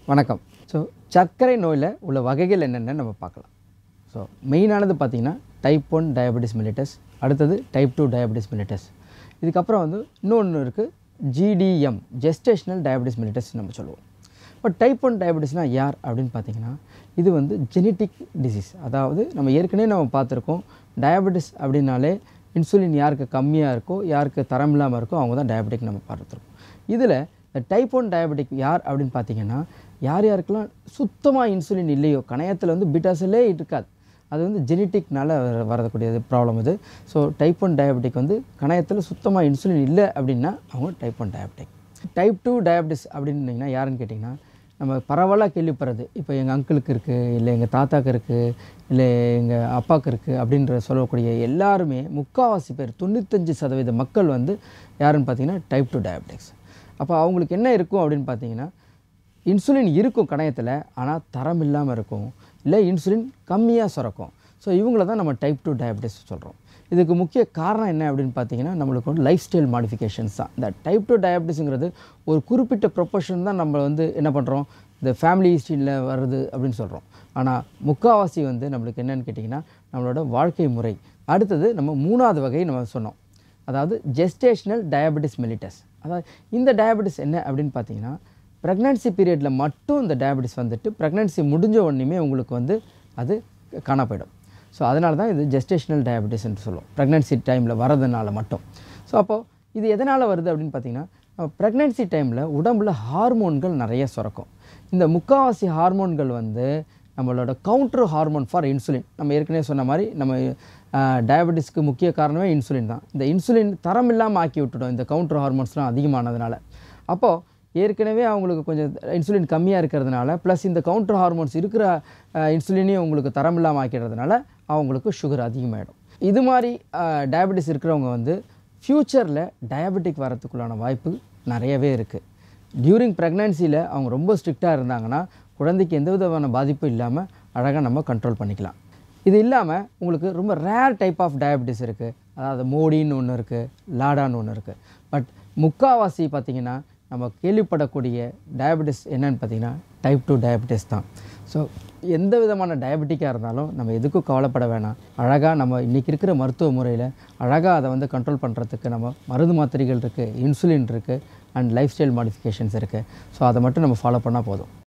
வணக்கம் ஸோ சர்க்கரை நோயில் உள்ள வகைகள் என்னென்னு நம்ம பார்க்கலாம் ஸோ மெயினானது பார்த்திங்கன்னா டைப் ஒன் டயபெட்டிஸ் மிலிட்டஸ் அடுத்தது டைப் டூ டயபெட்டிஸ் மிலிட்டஸ் இதுக்கப்புறம் வந்து இன்னொன்று இருக்குது ஜிடிஎம் ஜெஸ்டேஷனல் டயபெட்டிஸ் மிலிட்டஸ் நம்ம சொல்லுவோம் இப்போ டைப் ஒன் டயபெட்டிஸ்னால் யார் அப்படின்னு பார்த்தீங்கன்னா இது வந்து ஜெனட்டிக் டிசீஸ் அதாவது நம்ம ஏற்கனவே நம்ம பார்த்துருக்கோம் டயபெட்டிஸ் அப்படின்னாலே இன்சுலின் யாருக்கு கம்மியாக இருக்கோ யாருக்கு தரம் இல்லாமல் இருக்கோ அவங்க தான் டயபெட்டிக் நம்ம பார்த்துருக்கோம் இதில் இந்த டைப் ஒன் டயபெட்டிக் யார் அப்படின்னு பார்த்தீங்கன்னா யார் யாருக்கெல்லாம் சுத்தமாக இன்சுலின் இல்லையோ கணையத்தில் வந்து பீட்டாசெல்லே இருக்காது அது வந்து ஜெனட்டிக்னால வரக்கூடியது ப்ராப்ளம் இது ஸோ டைப் ஒன் டயபெட்டிக் வந்து கணையத்தில் சுத்தமாக இன்சுலின் இல்லை அப்படின்னா அவங்க type one diabetic type two diabetes அப்படின்னீங்கன்னா யாருன்னு கேட்டிங்கன்னா நம்ம பரவலாக கேள்விப்படுறது இப்போ எங்கள் அங்கிளுக்கு இருக்குது இல்லை எங்கள் தாத்தாக்கு இருக்குது இல்லை எங்கள் அப்பாவுக்கு இருக்குது அப்படின்ற சொல்லக்கூடிய எல்லாருமே முக்கால்வாசி பேர் தொண்ணூத்தஞ்சு சதவீத மக்கள் வந்து யாருன்னு பார்த்தீங்கன்னா டைப் டூ டயபெட்டிக்ஸ் அப்போ அவங்களுக்கு என்ன இருக்கும் அப்படின்னு பார்த்தீங்கன்னா இன்சுலின் இருக்கும் கணையத்தில் ஆனால் தரம் இல்லாமல் இருக்கும் இல்லை இன்சுலின் கம்மியாக சுரக்கும் ஸோ இவங்கள தான் நம்ம டைப் டூ டயபெட்டிஸ் சொல்கிறோம் இதுக்கு முக்கிய காரணம் என்ன அப்படின்னு பார்த்தீங்கன்னா நம்மளுக்கு வந்து லைஃப் ஸ்டைல் மாடிஃபிகேஷன்ஸ் தான் இந்த டைப் டூ டயபெட்டிஸுங்கிறது ஒரு குறிப்பிட்ட ப்ரொப்போர்ஷன் தான் நம்ம வந்து என்ன பண்ணுறோம் இந்த ஃபேமிலி ஹிஸ்ட்ரியில் வருது அப்படின்னு சொல்கிறோம் ஆனால் முக்காவாசி வந்து நம்மளுக்கு என்னன்னு கேட்டிங்கன்னா நம்மளோட வாழ்க்கை முறை அடுத்தது நம்ம மூணாவது வகை நம்ம சொன்னோம் அதாவது ஜெஸ்டேஷனல் டயபெட்டிஸ் மெலிட்டஸ் அதாவது இந்த டயபெட்டிஸ் என்ன அப்படின்னு பார்த்தீங்கன்னா ப்ரெக்னன்சி பீரியடில் மட்டும் இந்த டயபெட்டிஸ் வந்துட்டு ப்ரெக்னன்சி முடிஞ்ச உடனேயுமே உங்களுக்கு வந்து அது காண போயிடும் ஸோ அதனால தான் இது ஜெஸ்டேஷனல் டயபெட்டிஸ்ன்னு சொல்லுவோம் ப்ரெக்னன்சி டைமில் வரதுனால மட்டும் ஸோ அப்போது இது எதனால் வருது அப்படின்னு பார்த்தீங்கன்னா ப்ரெக்னன்சி டைமில் உடம்புல ஹார்மோன்கள் நிறைய சுரக்கும் இந்த முக்காவாசி ஹார்மோன்கள் வந்து நம்மளோட கவுண்டர் ஹார்மோன் ஃபார் இன்சுலின் நம்ம ஏற்கனவே சொன்ன மாதிரி நம்ம டயபெட்டிஸ்க்கு முக்கிய காரணமே இன்சுலின் தான் இந்த இன்சுலின் தரம் இல்லாமல் ஆக்கி விட்டுடும் இந்த கவுண்டர் ஹார்மோன்ஸ்லாம் அதிகமானதுனால அப்போது ஏற்கனவே அவங்களுக்கு கொஞ்சம் இன்சுலின் கம்மியாக இருக்கிறதுனால ப்ளஸ் இந்த கவுண்டர் ஹார்மோன்ஸ் இருக்கிற இன்சுலினையும் உங்களுக்கு தரம் இல்லாமல் ஆக்கிடுறதுனால அவங்களுக்கு சுகர் அதிகமாகிடும் இது மாதிரி டயபெட்டிஸ் இருக்கிறவங்க வந்து ஃப்யூச்சரில் டயபெட்டிக் வரத்துக்குள்ளான வாய்ப்பு நிறையவே இருக்குது டியூரிங் ப்ரெக்னன்சியில் அவங்க ரொம்ப ஸ்ட்ரிக்டாக இருந்தாங்கன்னா குழந்தைக்கு எந்த விதமான பாதிப்பும் இல்லாமல் அழகாக நம்ம கண்ட்ரோல் பண்ணிக்கலாம் இது இல்லாமல் உங்களுக்கு ரொம்ப ரேர் டைப் ஆஃப் டயபெட்டிஸ் இருக்குது அதாவது மோடின்னு ஒன்று இருக்குது லாடான்னு ஒன்று இருக்குது பட் முக்காவாசி பார்த்திங்கன்னா நம்ம கேள்விப்படக்கூடிய டயபெட்டிஸ் என்னன்னு பார்த்தீங்கன்னா டைப் டூ டயபெட்டிஸ் தான் ஸோ எந்த விதமான டயபெட்டிக்காக இருந்தாலும் நம்ம எதுக்கும் கவலைப்பட வேணாம் அழகாக நம்ம இன்றைக்கி இருக்கிற மருத்துவ முறையில் அழகாக அதை வந்து கண்ட்ரோல் பண்ணுறதுக்கு நம்ம மருந்து மாத்திரைகள் இருக்குது இன்சுலின் இருக்குது அண்ட் லைஃப் ஸ்டைல் மாடிஃபிகேஷன்ஸ் இருக்குது ஸோ அதை மட்டும் நம்ம ஃபாலோ பண்ணால் போதும்